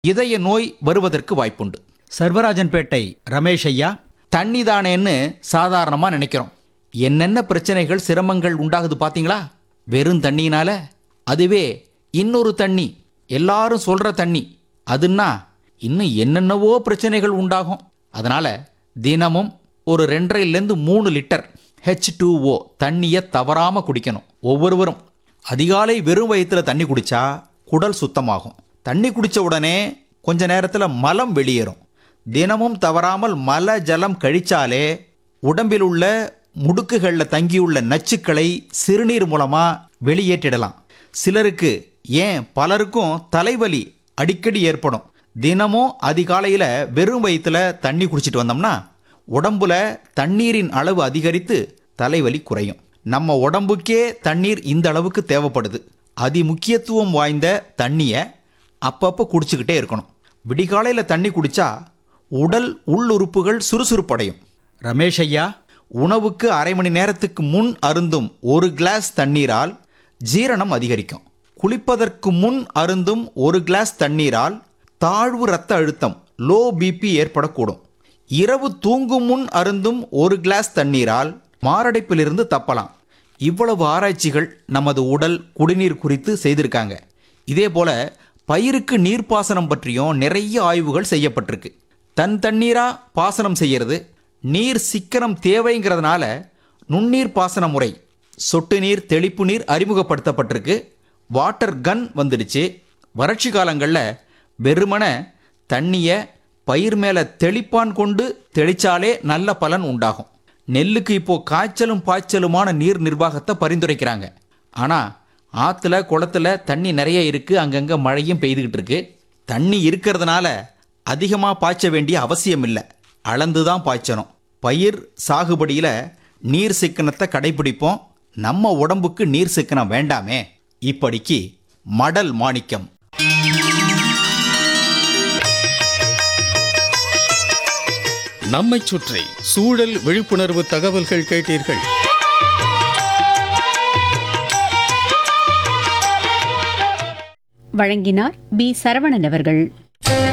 இதய நோய் வருவதற்கு வாய்ப்புண்டு சர்வராஜன்பேட்டை ரமேஷ் ஐயா தண்ணி தானேன்னு சாதாரணமா நினைக்கிறோம் என்னென்ன பிரச்சனைகள் சிரமங்கள் உண்டாகுது பாத்தீங்களா வெறும் தண்ணியினால அதுவே இன்னொரு தண்ணி எல்லாரும் சொல்ற தண்ணி அதுன்னா இன்னும் என்னென்னவோ பிரச்சனைகள் உண்டாகும் அதனால தினமும் ஒரு ரெண்டரைலேருந்து மூணு லிட்டர் ஹெச் டூ ஓ தண்ணியை தவறாம குடிக்கணும் ஒவ்வொருவரும் அதிகாலை வெறும் வயிற்றுல தண்ணி குடிச்சா குடல் சுத்தமாகும் தண்ணி குடிச்ச உடனே கொஞ்ச நேரத்தில் மலம் வெளியேறும் தினமும் தவறாமல் மல ஜலம் கழிச்சாலே உடம்பில் உள்ள முடுக்குகளில் தங்கியுள்ள நச்சுக்களை சிறுநீர் மூலமா வெளியேற்றிடலாம் சிலருக்கு ஏன் பலருக்கும் தலைவலி அடிக்கடி ஏற்படும் தினமும் அதிகாலையில் வெறும் வயிற்றுல தண்ணி குடிச்சிட்டு வந்தோம்னா உடம்புல தண்ணீரின் அளவு அதிகரித்து தலைவலி குறையும் நம்ம உடம்புக்கே தண்ணீர் இந்த அளவுக்கு தேவைப்படுது அதி முக்கியத்துவம் வாய்ந்த தண்ணியை அப்பப்போ குடிச்சுக்கிட்டே இருக்கணும் விடிகாலையில் தண்ணி குடிச்சா உடல் உள்ளுறுப்புகள் சுறுசுறுப்படையும் ரமேஷ் ஐயா உணவுக்கு அரை மணி நேரத்துக்கு முன் அருந்தும் ஒரு கிளாஸ் தண்ணீரால் ஜீரணம் அதிகரிக்கும் குளிப்பதற்கு முன் அருந்தும் ஒரு கிளாஸ் தண்ணீரால் தாழ்வு இரத்த அழுத்தம் லோ பிபி ஏற்படக்கூடும் இரவு தூங்கும் முன் அருந்தும் ஒரு கிளாஸ் தண்ணீரால் மாரடைப்பிலிருந்து தப்பலாம் இவ்வளவு ஆராய்ச்சிகள் நமது உடல் குடிநீர் குறித்து செய்திருக்காங்க இதே போல பயிருக்கு நீர்ப்பாசனம் பற்றியும் நிறைய ஆய்வுகள் செய்யப்பட்டிருக்கு தன் தண்ணீரா பாசனம் செய்யறது நீர் சிக்கனம் தேவைங்கிறதுனால நுண்ணீர் பாசன முறை சொட்டு நீர் தெளிப்பு நீர் அறிமுகப்படுத்தப்பட்டிருக்கு வாட்டர் கன் வந்துடுச்சு வறட்சி காலங்களில் வெறுமனே தண்ணியை பயிர் மேலே தெளிப்பான் கொண்டு தெளிச்சாலே நல்ல பலன் உண்டாகும் நெல்லுக்கு இப்போ காய்ச்சலும் பாய்ச்சலுமான நீர் நிர்வாகத்தை பரிந்துரைக்கிறாங்க ஆனால் ஆற்றுல குளத்துல தண்ணி நிறைய இருக்கு அங்கங்கே மழையும் பெய்துகிட்டு இருக்கு தண்ணி இருக்கிறதுனால அதிகமாக பாய்ச்ச வேண்டிய அவசியம் இல்லை அளந்து தான் பாய்ச்சணும் பயிர் சாகுபடியில் நீர் சிக்கனத்தை கடைபிடிப்போம் நம்ம உடம்புக்கு நீர் சிக்கனம் வேண்டாமே இப்படிக்கு மடல் மாணிக்கம் நம்மைச் சுற்றி சூழல் விழிப்புணர்வு தகவல்கள் கேட்டீர்கள் வழங்கினார் பி சரவணன் அவர்கள்